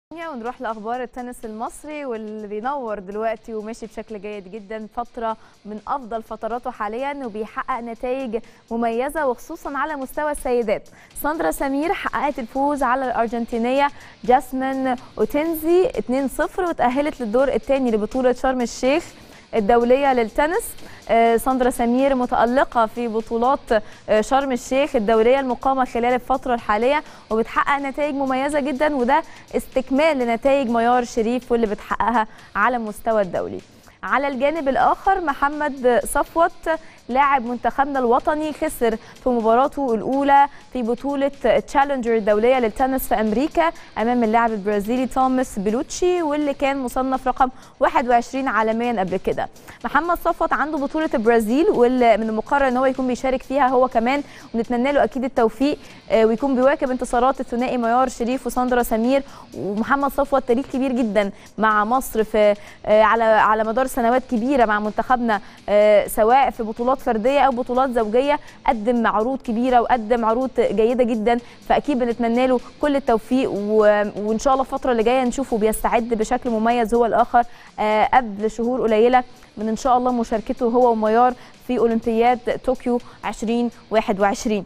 ونروح لاخبار التنس المصري واللي بينور دلوقتي وماشي بشكل جيد جدا فتره من افضل فتراته حاليا وبيحقق نتائج مميزه وخصوصا على مستوى السيدات ساندرا سمير حققت الفوز على الارجنتينيه جاسمين اوتنزي 2-0 وتاهلت للدور الثاني لبطوله شرم الشيخ الدولية للتنس آه، ساندرا سمير متألقة في بطولات آه، شرم الشيخ الدولية المقامة خلال الفترة الحالية وبتحقق نتائج مميزة جدا وده استكمال لنتائج ميار شريف واللي بتحققها على المستوى الدولي على الجانب الآخر محمد صفوت لاعب منتخبنا الوطني خسر في مباراته الأولى في بطولة تشالنجر الدولية للتنس في أمريكا أمام اللاعب البرازيلي توماس بيلوتشي واللي كان مصنف رقم 21 عالميا قبل كده محمد صفوت عنده بطولة البرازيل واللي من المقرر ان هو يكون بيشارك فيها هو كمان ونتمنى له اكيد التوفيق آه، ويكون بيواكب انتصارات الثنائي ميار شريف وساندرا سمير ومحمد صفوت تاريخ كبير جدا مع مصر في آه، على على مدار سنوات كبيره مع منتخبنا آه، سواء في بطولات فرديه او بطولات زوجيه قدم عروض كبيره وقدم عروض جيده جدا فاكيد بنتمنى له كل التوفيق و- وان شاء الله الفتره اللي جايه نشوفه بيستعد بشكل مميز هو الاخر آه، قبل شهور قليله من ان شاء الله مشاركته هو وميار في اولمبياد طوكيو 2021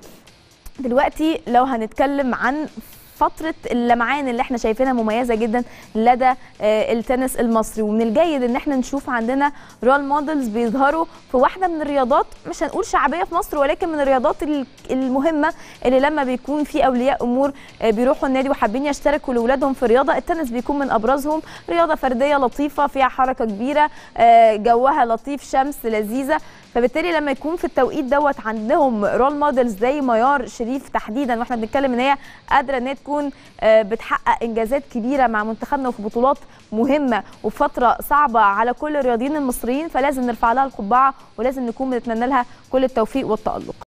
دلوقتي لو هنتكلم عن فترة اللمعان اللي احنا شايفينها مميزة جدا لدى آه، التنس المصري ومن الجيد ان احنا نشوف عندنا رول موديلز بيظهروا في واحدة من الرياضات مش هنقول شعبية في مصر ولكن من الرياضات ال- المهمة اللي لما بيكون في اولياء امور آه، بيروحوا النادي وحابين يشتركوا لاولادهم في رياضة التنس بيكون من ابرزهم رياضة فردية لطيفة فيها حركة كبيرة آه، جوها لطيف شمس لذيذة فبالتالي لما يكون في التوقيت دوت عندهم رول موديلز زي ميار شريف تحديدا واحنا بنتكلم ان هي قادره ان هي تكون آه، بتحقق انجازات كبيره مع منتخبنا وفي بطولات مهمه وفتره صعبه على كل الرياضيين المصريين فلازم نرفع لها القبعه ولازم نكون بنتمنى لها كل التوفيق والتالق